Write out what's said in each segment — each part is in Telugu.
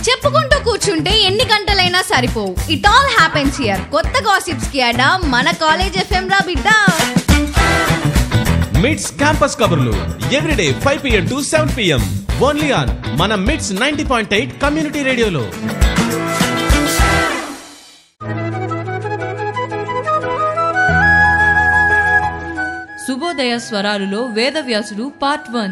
చెప్పుకుంటూ కూర్చుంటే ఎన్ని గంటలైనా సరిపోవు ఇట్ ఆల్ హ్యాపెన్స్ హియర్ కొత్త గాసిప్స్ కి అడా మన కాలేజ్ ఎఫ్ఎం రా బిడ్డ మిడ్స్ క్యాంపస్ కబుర్లు everyday five PM to seven PM only on మన MIDS ninety point eight community రేడియోలో శుభోదయ స్వరాలులో వేదవ్యాసుడు పార్ట్ వన్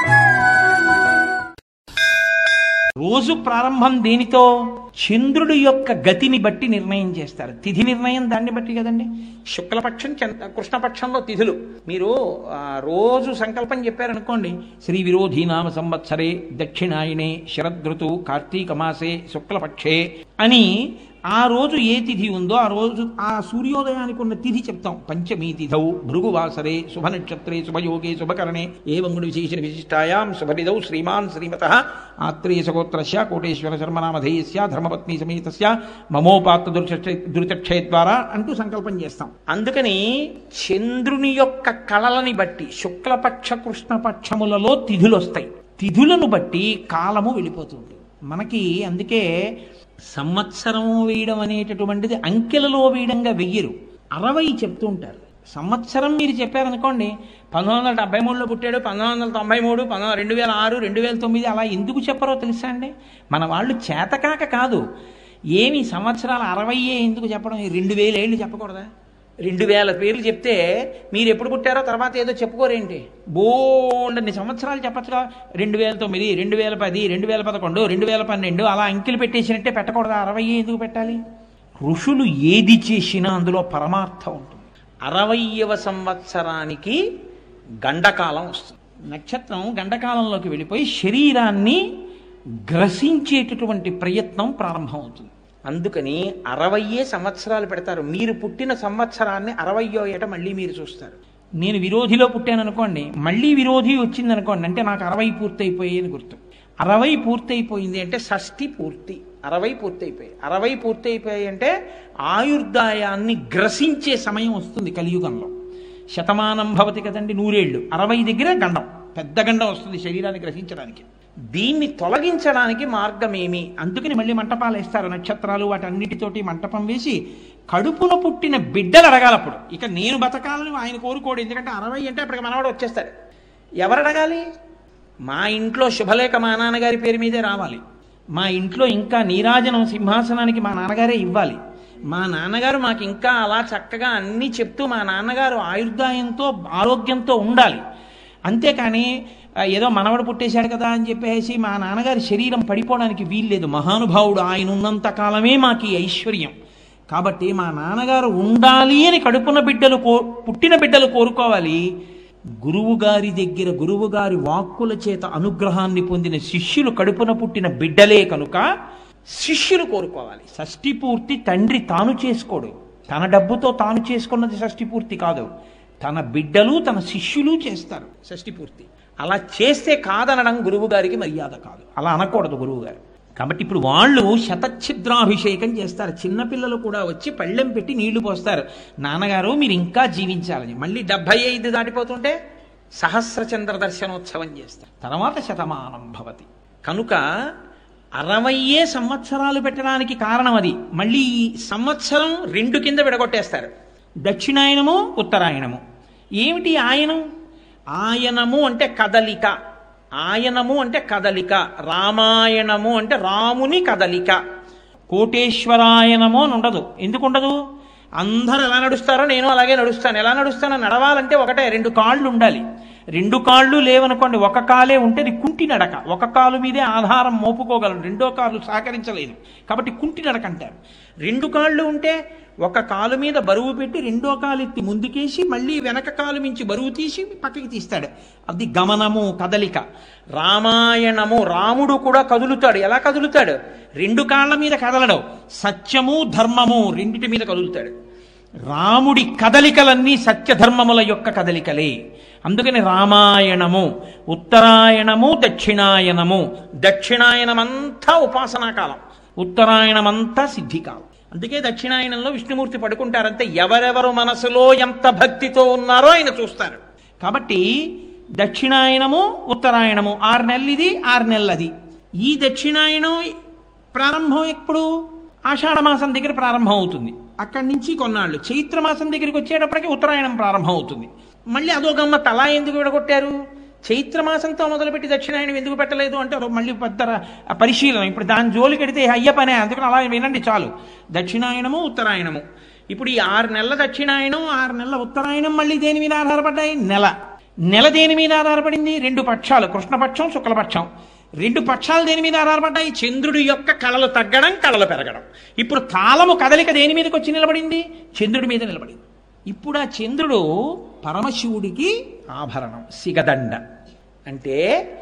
రోజు ప్రారంభం దేనితో చంద్రుడి యొక్క గతిని బట్టి నిర్ణయం చేస్తారు తిథి నిర్ణయం దాన్ని బట్టి కదండి శుక్లపక్షం చంద్ర కృష్ణపక్షంలో తిథులు మీరు ఆ, రోజు సంకల్పం చెప్పారనుకోండి శ్రీ విరోధీ నామ సంవత్సరే దక్షిణాయనే శరదృతు కార్తీక మాసే శుక్లపక్షే అని ఆ రోజు ఏ తిథి ఉందో ఆ రోజు ఆ సూర్యోదయానికి ఉన్న తిథి చెప్తాం పంచమీ తిథౌ భృగువాసరే శుభ నక్షత్రే శుభయోగే శుభకరణే ఏవంగుడి విశేష విశిష్టాయాం శుభనిధౌ శ్రీమాన్ శ్రీమత ఆత్రేయ సగోత్రస్య కోటేశ్వర శర్మనామధేయస్య ధర్మపత్ని సమేతస్య మమోపాత్త దుర్చక్ష దురితక్షయ ద్వారా అంటూ సంకల్పం చేస్తాం అందుకని చంద్రుని యొక్క కళలని బట్టి శుక్లపక్ష కృష్ణపక్షములలో తిథులు వస్తాయి తిథులను బట్టి కాలము వెళ్ళిపోతుంది మనకి అందుకే సంవత్సరం వేయడం అనేటటువంటిది అంకెలలో వేయడంగా వెయ్యరు అరవై చెప్తూ ఉంటారు సంవత్సరం మీరు చెప్పారనుకోండి పంతొమ్మిది వందల డెబ్బై మూడులో పుట్టాడు పంతొమ్మిది వందల తొంభై మూడు పంతొమ్మిది రెండు వేల ఆరు రెండు వేల తొమ్మిది అలా ఎందుకు చెప్పరో తెలుసా అండి మన వాళ్ళు చేతకాక కాదు ఏమి సంవత్సరాలు అరవయ్యే ఎందుకు చెప్పడం ఈ రెండు వేల ఏళ్ళు చెప్పకూడదా రెండు వేల పేర్లు చెప్తే మీరు ఎప్పుడు పుట్టారో తర్వాత ఏదో చెప్పుకోరేంటి బోండన్ని సంవత్సరాలు చెప్పచ్చుగా రెండు వేల తొమ్మిది రెండు వేల పది రెండు వేల పదకొండు రెండు వేల పన్నెండు అలా అంకెలు పెట్టేసినట్టే పెట్టకూడదా అరవై ఎందుకు పెట్టాలి ఋషులు ఏది చేసినా అందులో పరమార్థం ఉంటుంది అరవయవ సంవత్సరానికి గండకాలం వస్తుంది నక్షత్రం గండకాలంలోకి వెళ్ళిపోయి శరీరాన్ని గ్రసించేటటువంటి ప్రయత్నం ప్రారంభమవుతుంది అందుకని అరవయ్యే సంవత్సరాలు పెడతారు మీరు పుట్టిన సంవత్సరాన్ని అరవయ్యో ఏట మళ్ళీ మీరు చూస్తారు నేను విరోధిలో పుట్టాను అనుకోండి మళ్ళీ విరోధి వచ్చింది అనుకోండి అంటే నాకు అరవై పూర్తయిపోయి అని గుర్తు అరవై పూర్తయిపోయింది అంటే షష్ఠి పూర్తి అరవై పూర్తయిపోయాయి అరవై పూర్తయిపోయాయి అంటే ఆయుర్దాయాన్ని గ్రసించే సమయం వస్తుంది కలియుగంలో శతమానం భవతి కదండి నూరేళ్లు అరవై దగ్గర గండం పెద్ద గండం వస్తుంది శరీరాన్ని గ్రహించడానికి దీన్ని తొలగించడానికి మార్గం ఏమి అందుకని మళ్ళీ మంటపాలు వేస్తారు నక్షత్రాలు వాటన్నిటితోటి మంటపం వేసి కడుపున పుట్టిన బిడ్డలు అడగాలి అప్పుడు ఇక నేను బతకాలని ఆయన కోరుకోడు ఎందుకంటే అరవై అంటే అప్పటికి మనవాడు వచ్చేస్తాడు ఎవరు అడగాలి మా ఇంట్లో శుభలేఖ మా నాన్నగారి పేరు మీదే రావాలి మా ఇంట్లో ఇంకా నీరాజనం సింహాసనానికి మా నాన్నగారే ఇవ్వాలి మా నాన్నగారు మాకు ఇంకా అలా చక్కగా అన్నీ చెప్తూ మా నాన్నగారు ఆయుర్దాయంతో ఆరోగ్యంతో ఉండాలి అంతేకాని ఆ, ఏదో మనవడు పుట్టేశాడు కదా అని చెప్పేసి మా నాన్నగారి శరీరం పడిపోవడానికి వీల్లేదు మహానుభావుడు ఆయన ఉన్నంత కాలమే మాకు ఈ ఐశ్వర్యం కాబట్టి మా నాన్నగారు ఉండాలి అని కడుపున బిడ్డలు కో పుట్టిన బిడ్డలు కోరుకోవాలి గురువు గారి దగ్గర గురువు గారి వాక్కుల చేత అనుగ్రహాన్ని పొందిన శిష్యులు కడుపున పుట్టిన బిడ్డలే కనుక శిష్యులు కోరుకోవాలి షష్ఠి పూర్తి తండ్రి తాను చేసుకోడు తన డబ్బుతో తాను చేసుకున్నది షష్ఠి పూర్తి కాదు తన బిడ్డలు తన శిష్యులు చేస్తారు షష్ఠి పూర్తి అలా చేస్తే కాదనడం గురువు గారికి మర్యాద కాదు అలా అనకూడదు గురువు గారు కాబట్టి ఇప్పుడు వాళ్ళు శతఛిద్రాభిషేకం చేస్తారు చిన్నపిల్లలు కూడా వచ్చి పళ్ళెం పెట్టి నీళ్లు పోస్తారు నాన్నగారు మీరు ఇంకా జీవించాలని మళ్ళీ డెబ్బై ఐదు దాటిపోతుంటే సహస్రచంద్ర దర్శనోత్సవం చేస్తారు తర్వాత శతమానం భవతి కనుక అరవయ్యే సంవత్సరాలు పెట్టడానికి కారణం అది మళ్ళీ ఈ సంవత్సరం రెండు కింద విడగొట్టేస్తారు దక్షిణాయనము ఉత్తరాయణము ఏమిటి ఆయనం ఆయనము అంటే కదలిక ఆయనము అంటే కదలిక రామాయణము అంటే రాముని కదలిక కోటేశ్వరాయనము అని ఉండదు ఎందుకు ఉండదు అందరూ ఎలా నడుస్తారో నేను అలాగే నడుస్తాను ఎలా నడుస్తానో నడవాలంటే ఒకటే రెండు కాళ్ళు ఉండాలి రెండు కాళ్ళు లేవనుకోండి ఒక కాలే ఉంటే అది కుంటి నడక ఒక కాలు మీదే ఆధారం మోపుకోగలరు రెండో కాళ్ళు సహకరించలేదు కాబట్టి కుంటి నడక అంటారు రెండు కాళ్ళు ఉంటే ఒక కాలు మీద బరువు పెట్టి రెండో కాలు ఎత్తి ముందుకేసి మళ్ళీ వెనక కాలు మించి బరువు తీసి పక్కకి తీస్తాడు అది గమనము కదలిక రామాయణము రాముడు కూడా కదులుతాడు ఎలా కదులుతాడు రెండు కాళ్ళ మీద కదలడు సత్యము ధర్మము రెండిటి మీద కదులుతాడు రాముడి కదలికలన్నీ సత్యధర్మముల యొక్క కదలికలే అందుకని రామాయణము ఉత్తరాయణము దక్షిణాయనము దక్షిణాయనమంతా ఉపాసనా కాలం ఉత్తరాయణమంతా సిద్ధికాలం అందుకే దక్షిణాయనంలో విష్ణుమూర్తి పడుకుంటారంటే ఎవరెవరు మనసులో ఎంత భక్తితో ఉన్నారో ఆయన చూస్తారు కాబట్టి దక్షిణాయనము ఉత్తరాయణము ఆరు నెలలు ఇది ఆరు నెలలు అది ఈ దక్షిణాయనం ప్రారంభం ఎప్పుడు ఆషాఢ మాసం దగ్గర ప్రారంభం అవుతుంది అక్కడి నుంచి కొన్నాళ్ళు చైత్ర మాసం దగ్గరికి వచ్చేటప్పటికి ఉత్తరాయణం ప్రారంభం అవుతుంది మళ్ళీ అదో గమ్మత్ అలా ఎందుకు విడగొట్టారు చైత్ర మాసంతో మొదలుపెట్టి దక్షిణాయనం ఎందుకు పెట్టలేదు అంటే ఒక మళ్ళీ పెద్ద ర- ఆ పరిశీలన ఇప్పుడు దాని జోలికి వెడితే అయ్య పనే అందుకని అలా వినండి చాలు దక్షిణాయనము ఉత్తరాయణము ఇప్పుడు ఈ ఆరు నెలల దక్షిణాయనం ఆరు నెలల ఉత్తరాయణం మళ్ళీ దేని మీద ఆధారపడ్డాయి నెల నెల దేని మీద ఆధారపడింది రెండు పక్షాలు కృష్ణపక్షం శుక్లపక్షం రెండు పక్షాలు దేని మీద ఆధారపడ్డాయి చంద్రుడి యొక్క కళలు తగ్గడం కళలు పెరగడం ఇప్పుడు కాలము కదలిక దేని మీదకి వచ్చి నిలబడింది చంద్రుడి మీద నిలబడింది ఇప్పుడు ఆ చంద్రుడు పరమశివుడికి ఆభరణం సిగదండ అంటే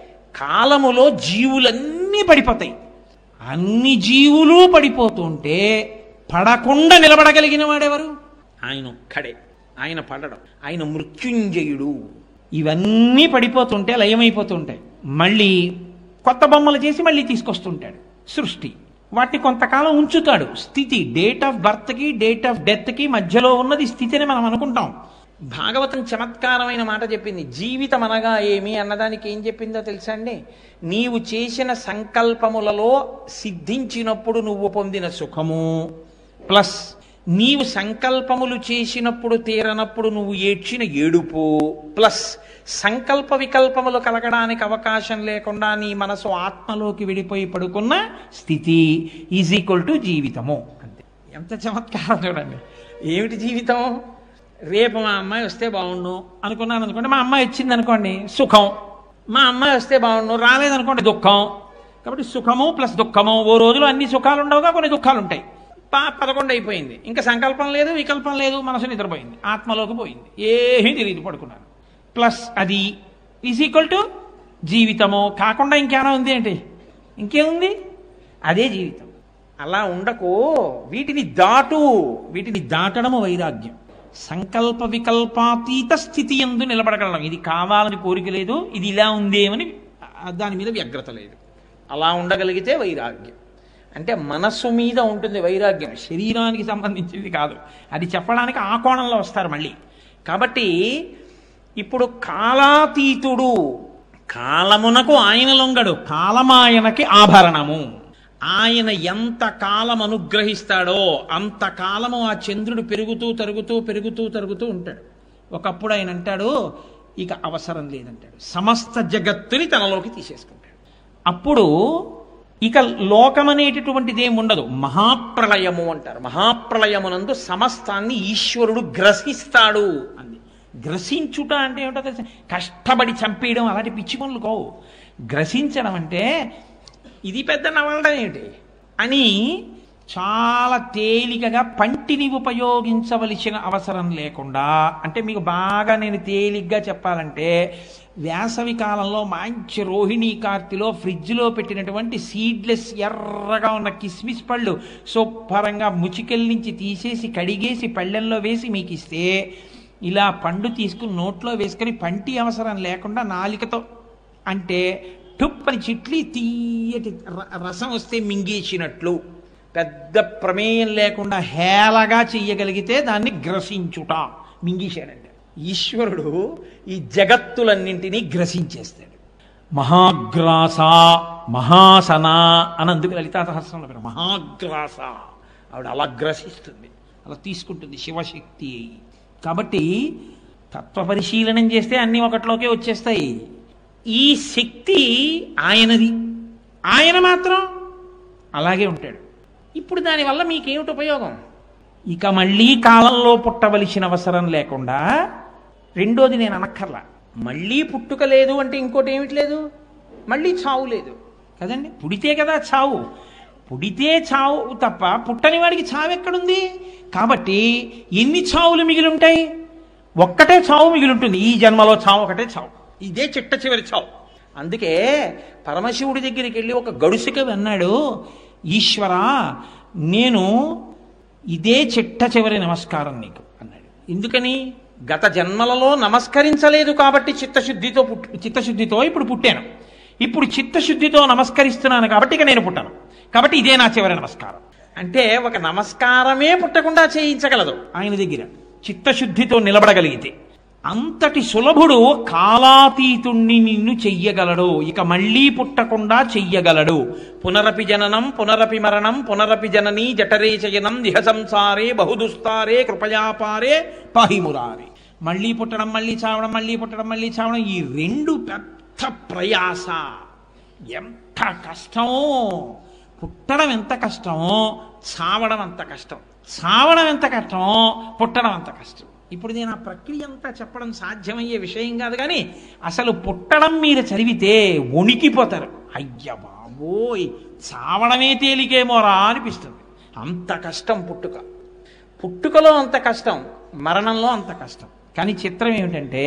కాలములో జీవులన్నీ పడిపోతాయి అన్ని జీవులు పడిపోతుంటే పడకుండా నిలబడగలిగిన వాడెవరు ఆయన ఒక్కడే ఆయన పడడం ఆయన మృత్యుంజయుడు ఇవన్నీ పడిపోతుంటే లయమైపోతుంటాయి మళ్ళీ కొత్త బొమ్మలు చేసి మళ్ళీ తీసుకొస్తుంటాడు సృష్టి వాటిని కొంతకాలం ఉంచుతాడు స్థితి డేట్ ఆఫ్ బర్త్కి డేట్ ఆఫ్ డెత్కి మధ్యలో ఉన్నది స్థితిని మనం అనుకుంటాం భాగవతం చమత్కారమైన మాట చెప్పింది జీవితం అనగా ఏమి అన్నదానికి ఏం చెప్పిందో తెలుసా అండి నీవు చేసిన సంకల్పములలో సిద్ధించినప్పుడు నువ్వు పొందిన సుఖము ప్లస్ నీవు సంకల్పములు చేసినప్పుడు తీరనప్పుడు నువ్వు ఏడ్చిన ఏడుపు ప్లస్ సంకల్ప వికల్పములు కలగడానికి అవకాశం లేకుండా నీ మనసు ఆత్మలోకి విడిపోయి పడుకున్న స్థితి ఈజ్ ఈక్వల్ టు జీవితము అంతే ఎంత చమత్కారం చూడండి ఏమిటి జీవితం రేపు మా అమ్మాయి వస్తే బాగుండు అనుకున్నాను అనుకోండి మా అమ్మాయి వచ్చింది అనుకోండి సుఖం మా అమ్మాయి వస్తే బాగుండు రాలేదనుకోండి దుఃఖం కాబట్టి సుఖము ప్లస్ దుఃఖము ఓ రోజులో అన్ని సుఖాలు ఉండవుగా కొన్ని దుఃఖాలు ఉంటాయి పా పదకొండు అయిపోయింది ఇంకా సంకల్పం లేదు వికల్పం లేదు మనసు నిద్రపోయింది ఆత్మలోకి పోయింది ఏమీ తెలియదు పడుకున్నాను ప్లస్ అది ఈజ్ ఈక్వల్ టు జీవితము కాకుండా ఇంకేమైనా ఉంది ఏంటి ఇంకేముంది అదే జీవితం అలా ఉండకు వీటిని దాటు వీటిని దాటడము వైరాగ్యం సంకల్ప వికల్పాతీత స్థితి ఎందు నిలబడగలడం ఇది కావాలని కోరిక లేదు ఇది ఇలా ఉందేమని ఆ, దాని మీద వ్యగ్రత లేదు అలా ఉండగలిగితే వైరాగ్యం అంటే మనస్సు మీద ఉంటుంది వైరాగ్యం శరీరానికి సంబంధించింది కాదు అది చెప్పడానికి ఆ కోణంలో వస్తారు మళ్ళీ కాబట్టి ఇప్పుడు కాలాతీతుడు కాలమునకు ఆయన లొంగడు కాలమాయనకి ఆభరణము ఆయన ఎంత కాలం అనుగ్రహిస్తాడో అంత కాలము ఆ చంద్రుడు పెరుగుతూ తరుగుతూ పెరుగుతూ తరుగుతూ ఉంటాడు ఒకప్పుడు ఆయన అంటాడు ఇక అవసరం లేదంటాడు సమస్త జగత్తుని తనలోకి తీసేసుకుంటాడు అప్పుడు ఇక లోకమనేటటువంటిది ఏమి ఉండదు మహాప్రళయము అంటారు మహాప్రళయమునందు సమస్తాన్ని ఈశ్వరుడు గ్రసిస్తాడు అంది గ్రసించుట అంటే ఏమిటో తెలుసా కష్టపడి చంపేయడం అలాంటి పిచ్చి పనులు కావు గ్రసించడం అంటే ఇది పెద్ద నవలడం ఏమిటి అని చాలా తేలికగా పంటిని ఉపయోగించవలసిన అవసరం లేకుండా అంటే మీకు బాగా నేను తేలిగ్గా చెప్పాలంటే వేసవి కాలంలో మంచి రోహిణీ కార్తిలో ఫ్రిడ్జ్లో పెట్టినటువంటి సీడ్లెస్ ఎర్రగా ఉన్న కిస్మిస్ పళ్ళు శుభ్రంగా ముచికెల నుంచి తీసేసి కడిగేసి పళ్ళెంలో వేసి మీకు ఇస్తే ఇలా పండు తీసుకుని నోట్లో వేసుకొని పంటి అవసరం లేకుండా నాలికతో అంటే టుప్పని చిట్లి తీయటి ర- రసం వస్తే మింగేసినట్లు పెద్ద ప్రమేయం లేకుండా హేళగా చెయ్యగలిగితే దాన్ని గ్రసించుట మింగేశాడంటే ఈశ్వరుడు ఈ జగత్తులన్నింటినీ గ్రసించేస్తాడు మహాగ్రాస మహాసన అని అందుకు లలితా సహస్రంలో పేరు మహాగ్రాస ఆవిడ అలా గ్రసిస్తుంది అలా తీసుకుంటుంది శివశక్తి అయి కాబట్టి తత్వ పరిశీలనం చేస్తే అన్ని ఒకటిలోకే వచ్చేస్తాయి ఈ శక్తి ఆయనది ఆయన మాత్రం అలాగే ఉంటాడు ఇప్పుడు దానివల్ల మీకేమిటి ఉపయోగం ఇక మళ్ళీ కాలంలో పుట్టవలసిన అవసరం లేకుండా రెండోది నేను అనక్కర్లా మళ్ళీ పుట్టుక లేదు అంటే ఇంకోటి ఏమిటి లేదు మళ్ళీ చావు లేదు కదండి పుడితే కదా చావు పుడితే చావు తప్ప పుట్టని వాడికి చావు ఎక్కడుంది కాబట్టి ఎన్ని చావులు మిగిలి ఉంటాయి ఒక్కటే చావు మిగిలి ఉంటుంది ఈ జన్మలో చావు ఒకటే చావు ఇదే చిట్ట చివరి చావు అందుకే పరమశివుడి దగ్గరికి వెళ్ళి ఒక గడుసుక అన్నాడు ఈశ్వరా నేను ఇదే చిట్ట చివరి నమస్కారం నీకు అన్నాడు ఎందుకని గత జన్మలలో నమస్కరించలేదు కాబట్టి చిత్తశుద్ధితో పుట్టు చిత్తశుద్ధితో ఇప్పుడు పుట్టాను ఇప్పుడు చిత్తశుద్ధితో నమస్కరిస్తున్నాను కాబట్టి ఇక నేను పుట్టాను కాబట్టి ఇదే నా చివరి నమస్కారం అంటే ఒక నమస్కారమే పుట్టకుండా చేయించగలదు ఆయన దగ్గర చిత్తశుద్ధితో నిలబడగలిగితే అంతటి సులభుడు కాలాతీతుణ్ణి నిన్ను చెయ్యగలడు ఇక మళ్ళీ పుట్టకుండా చెయ్యగలడు పునరపి జననం పునరపి మరణం పునరపి జననీ జఠరే చయనం దిహ సంసారే బహుదుస్తారే కృపయాపారే పాహిమురారే మళ్ళీ పుట్టడం మళ్ళీ చావడం మళ్ళీ పుట్టడం మళ్ళీ చావడం ఈ రెండు పెద్ద ప్రయాస ఎంత కష్టమో పుట్టడం ఎంత కష్టమో చావడం అంత కష్టం చావడం ఎంత కష్టమో పుట్టడం అంత కష్టం ఇప్పుడు నేను ఆ ప్రక్రియ అంతా చెప్పడం సాధ్యమయ్యే విషయం కాదు కానీ అసలు పుట్టడం మీరు చదివితే వణికిపోతారు అయ్య బాబోయ్ చావడమే తేలికేమోరా అనిపిస్తుంది అంత కష్టం పుట్టుక పుట్టుకలో అంత కష్టం మరణంలో అంత కష్టం కానీ చిత్రం ఏమిటంటే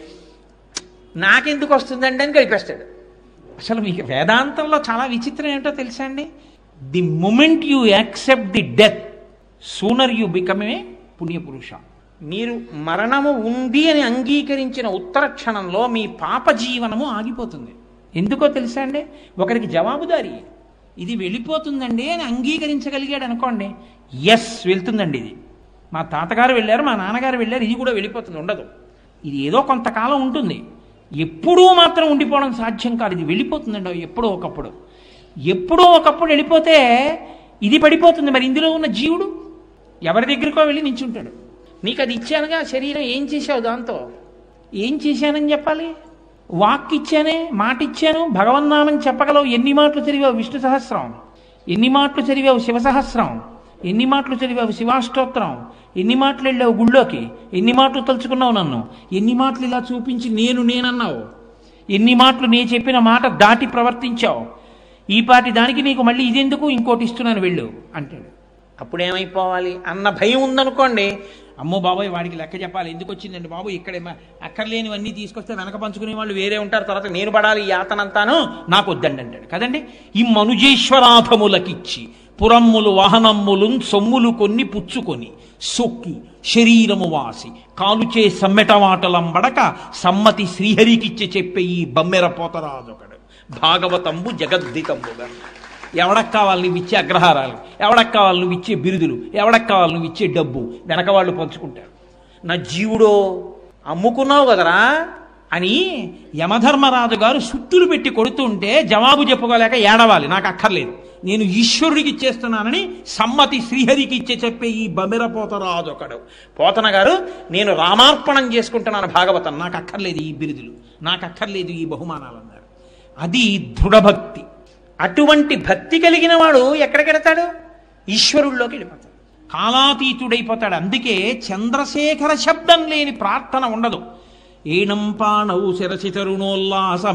నాకెందుకు వస్తుందండి అని కలిపేస్తాడు అసలు మీకు వేదాంతంలో చాలా విచిత్రం ఏమిటో తెలుసా అండి the moment you accept the death sooner you become a పుణ్యపురుష మీరు మరణము ఉంది అని అంగీకరించిన ఉత్తర క్షణంలో మీ పాప జీవనము ఆగిపోతుంది ఎందుకో తెలుసా అండి ఒకరికి జవాబుదారి ఇది వెళ్ళిపోతుందండి అని అంగీకరించగలిగాడు అనుకోండి ఎస్ వెళ్తుందండి ఇది మా తాతగారు వెళ్ళారు మా నాన్నగారు వెళ్ళారు ఇది కూడా వెళ్ళిపోతుంది ఉండదు ఇది ఏదో కొంతకాలం ఉంటుంది ఎప్పుడూ మాత్రం ఉండిపోవడం సాధ్యం కాదు ఇది వెళ్ళిపోతుందండి ఎప్పుడో ఒకప్పుడు ఎప్పుడో ఒకప్పుడు వెళ్ళిపోతే ఇది పడిపోతుంది మరి ఇందులో ఉన్న జీవుడు ఎవరి దగ్గరికో వెళ్ళి నించుంటాడు నీకు అది ఇచ్చానుగా శరీరం ఏం చేశావు దాంతో ఏం చేశానని చెప్పాలి వాక్ ఇచ్చానే మాట ఇచ్చాను భగవన్నామని చెప్పగలవు ఎన్ని మాటలు చదివావు విష్ణు సహస్రం ఎన్ని మాటలు చదివావు శివ సహస్రం ఎన్ని మాటలు చదివావు శివాష్టోత్తరం ఎన్ని మాటలు వెళ్ళావు గుళ్ళోకి ఎన్ని మాటలు తలుచుకున్నావు నన్ను ఎన్ని మాటలు ఇలా చూపించి నేను నేనన్నావు ఎన్ని మాటలు నే చెప్పిన మాట దాటి ప్రవర్తించావు ఈ పాటి దానికి నీకు మళ్ళీ ఇదెందుకు ఇంకోటి ఇస్తున్నాను వెళ్ళు అంటాడు అప్పుడేమైపోవాలి అన్న భయం ఉందనుకోండి అమ్మో బాబాయ్ వాడికి లెక్క చెప్పాలి ఎందుకు వచ్చిందండి బాబు ఇక్కడే మ- అక్కర్లేనివన్నీ తీసుకొస్తే వెనక పంచుకునే వాళ్ళు వేరే ఉంటారు తర్వాత నేను పడాలి ఈ యాతనంతాను నాకు వద్దండి అంటాడు కదండి ఈ మనుజేశ్వరాధములకిచ్చి పురమ్ములు వాహనమ్ములు సొమ్ములు కొన్ని పుచ్చుకొని సొక్కి శరీరము వాసి కాలుచే సమ్మెటమాటలంబడక సమ్మతి శ్రీహరికిచ్చి చెప్పే ఈ బమ్మెర పోతరాజొకడు భాగవతంబు జగద్దితంబుగా ఎవడకు కావాలి నువ్వు ఇచ్చే అగ్రహారాలు ఎవడకు కావాలి నువ్వు ఇచ్చే బిరుదులు ఎవడకు కావాలి నువ్వు ఇచ్చే డబ్బు వెనక వాళ్ళు పంచుకుంటారు నా జీవుడో అమ్ముకున్నావు కదరా అని యమధర్మరాజు గారు సుత్తులు పెట్టి కొడుతుంటే జవాబు చెప్పుకోలేక ఏడవాలి నాకు అక్కర్లేదు నేను ఈశ్వరుడికి ఇచ్చేస్తున్నానని సమ్మతి శ్రీహరికి ఇచ్చే చెప్పే ఈ బమిర పోతరాజు ఒకడు పోతన గారు నేను రామార్పణం చేసుకుంటున్నాను భాగవతం నాకు అక్కర్లేదు ఈ బిరుదులు నాకు అక్కర్లేదు ఈ బహుమానాలు అన్నారు అది దృఢభక్తి అటువంటి భక్తి కలిగిన వాడు ఎక్కడికెడతాడు ఈశ్వరుల్లోకి వెళ్ళిపోతాడు కాలాతీతుడైపోతాడు అందుకే చంద్రశేఖర శబ్దం లేని ప్రార్థన ఉండదు ఏణం పాణౌ శిరసి తరుణోల్లాస